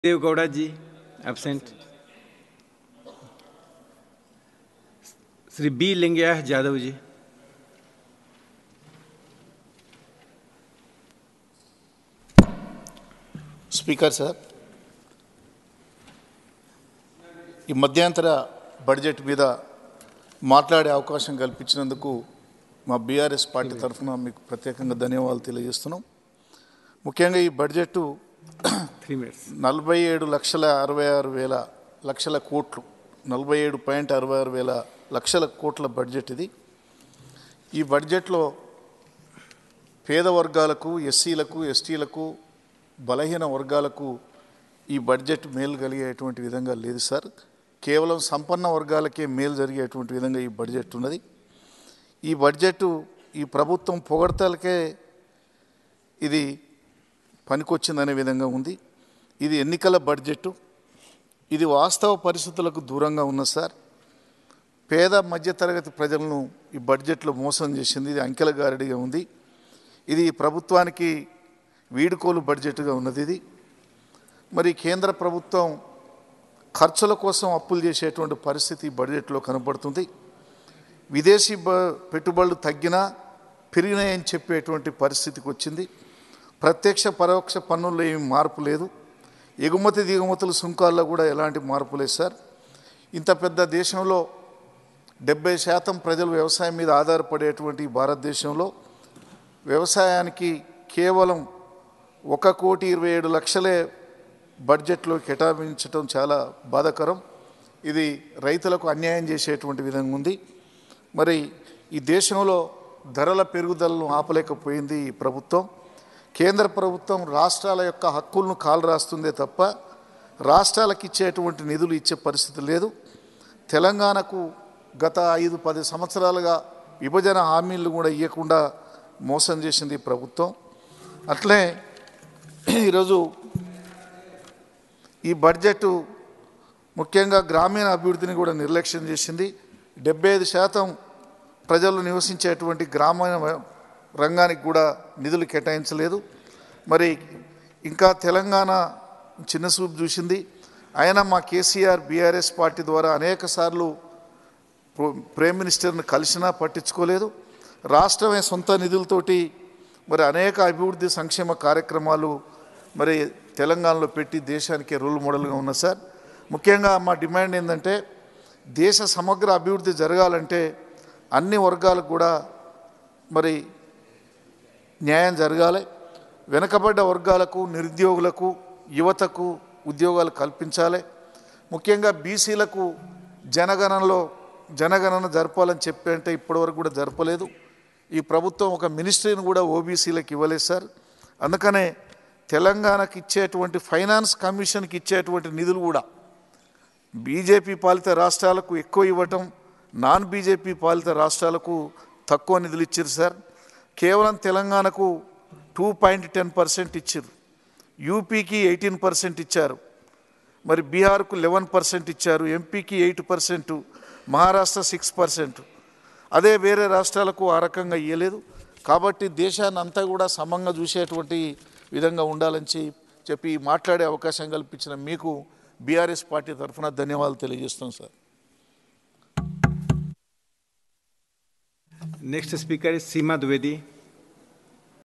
देव Gowda ji absent Shri B Lingaiah Yadav ji speaker sir ఈ మధ్యాంతర budget మీద మాట్లాడే అవకాశం కల్పించినందుకు మా బీఆర్ఎస్ పార్టీ తరఫున మీకు ప్రత్యేకంగా ధన్యవాదాలు తెలియజేస్తున్నాం ముఖ్యంగా ఈ బడ్జెట్ थ्री मिनट्स నలభై ఏడు లక్షల అరవై ఆరు వేల లక్షల కోట్లు నలభై ఏడు పాయింట్ అరవై ఆరు వేల లక్షల కోట్ల బడ్జెట్ ఇది ఈ బడ్జెట్లో పేద వర్గాలకు ఎస్సీలకు ఎస్టీలకు బలహీన వర్గాలకు ఈ బడ్జెట్ మేలు కలిగేటువంటి విధంగా లేదు సార్ కేవలం సంపన్న వర్గాలకే మేలు జరిగేటువంటి విధంగా ఈ బడ్జెట్ ఉన్నది ఈ బడ్జెట్ ఈ ప్రభుత్వం పొగడతలకే ఇది పనికొచ్చిందనే విధంగా ఉంది ఇది ఎన్నికల బడ్జెట్ ఇది వాస్తవ పరిస్థితులకు దూరంగా ఉన్న సార్ పేద మధ్యతరగతి ప్రజలను ఈ బడ్జెట్లో మోసం చేసింది ఇది అంకెల గారడిగా ఉంది ఇది ప్రభుత్వానికి వీడుకోలు బడ్జెట్గా ఉన్నది ఇది మరి కేంద్ర ప్రభుత్వం ఖర్చుల కోసం అప్పులు చేసేటువంటి పరిస్థితి ఈ బడ్జెట్లో కనబడుతుంది విదేశీ బ పెట్టుబడులు తగ్గినా పెరిగినాయని చెప్పేటువంటి పరిస్థితికి వచ్చింది ప్రత్యక్ష పరోక్ష పన్నుల్లో ఏమి మార్పు లేదు ఎగుమతి దిగుమతుల సుంకాల్లో కూడా ఎలాంటి మార్పు లేదు సార్ ఇంత పెద్ద దేశంలో డెబ్బై శాతం ప్రజలు వ్యవసాయం మీద ఆధారపడేటువంటి ఈ భారతదేశంలో వ్యవసాయానికి కేవలం ఒక కోటి ఇరవై ఏడు లక్షలే బడ్జెట్లో కేటాయించడం చాలా బాధాకరం ఇది రైతులకు అన్యాయం చేసేటువంటి విధంగా ఉంది మరి ఈ దేశంలో ధరల పెరుగుదలను ఆపలేకపోయింది ఈ ప్రభుత్వం కేంద్ర ప్రభుత్వం రాష్ట్రాల యొక్క హక్కులను కాలు రాస్తుందే తప్ప రాష్ట్రాలకు ఇచ్చేటువంటి నిధులు ఇచ్చే పరిస్థితి లేదు తెలంగాణకు గత ఐదు పది సంవత్సరాలుగా విభజన హామీలు కూడా ఇవ్వకుండా మోసం చేసింది ఈ ప్రభుత్వం అట్లే ఈరోజు ఈ బడ్జెట్ ముఖ్యంగా గ్రామీణ అభివృద్ధిని కూడా నిర్లక్ష్యం చేసింది డెబ్బై ఐదు శాతం ప్రజలు నివసించేటువంటి గ్రామీణ రంగానికి కూడా నిధులు కేటాయించలేదు మరి ఇంకా తెలంగాణ చిన్న చూపు చూసింది అయినా మా కేసీఆర్ బీఆర్ఎస్ పార్టీ ద్వారా అనేక సార్లు ప్రైమ్ మినిస్టర్ని కలిసినా పట్టించుకోలేదు రాష్ట్రమే సొంత నిధులతోటి మరి అనేక అభివృద్ధి సంక్షేమ కార్యక్రమాలు మరి తెలంగాణలో పెట్టి దేశానికి రోల్ మోడల్గా ఉన్న సార్ ముఖ్యంగా మా డిమాండ్ ఏంటంటే దేశ సమగ్ర అభివృద్ధి జరగాలంటే అన్ని వర్గాలకు కూడా మరి న్యాయం జరగాలి వెనుకబడ్డ వర్గాలకు నిరుద్యోగులకు యువతకు ఉద్యోగాలు కల్పించాలి ముఖ్యంగా బీసీలకు జనగణనలో జనగణన జరపాలని చెప్పి అంటే ఇప్పటివరకు కూడా జరపలేదు ఈ ప్రభుత్వం ఒక మినిస్ట్రీని కూడా ఓబీసీలకు ఇవ్వలేదు సార్ అందుకనే తెలంగాణకి ఇచ్చేటువంటి ఫైనాన్స్ కమిషన్కి ఇచ్చేటువంటి నిధులు కూడా బీజేపీ పాలిత రాష్ట్రాలకు ఎక్కువ ఇవ్వటం నాన్ బీజేపీ పాలిత రాష్ట్రాలకు తక్కువ నిధులు ఇచ్చారు సార్ కేవలం తెలంగాణకు టూ పాయింట్ టెన్ పర్సెంట్ ఇచ్చారు యూపీకి ఎయిటీన్ పర్సెంట్ ఇచ్చారు మరి బీహార్కు లెవెన్ పర్సెంట్ ఇచ్చారు ఎంపీకి eight percent Maharashtra six percent అదే వేరే రాష్ట్రాలకు ఆ రకంగా ఇవ్వలేదు కాబట్టి దేశాన్ని అంతా కూడా సమంగా చూసేటువంటి విధంగా ఉండాలని చె- చెప్పి మాట్లాడే అవకాశం కల్పించిన మీకు బీఆర్ఎస్ పార్టీ తరఫున ధన్యవాదాలు తెలియజేస్తాం sir next speaker is Seema Dwivedi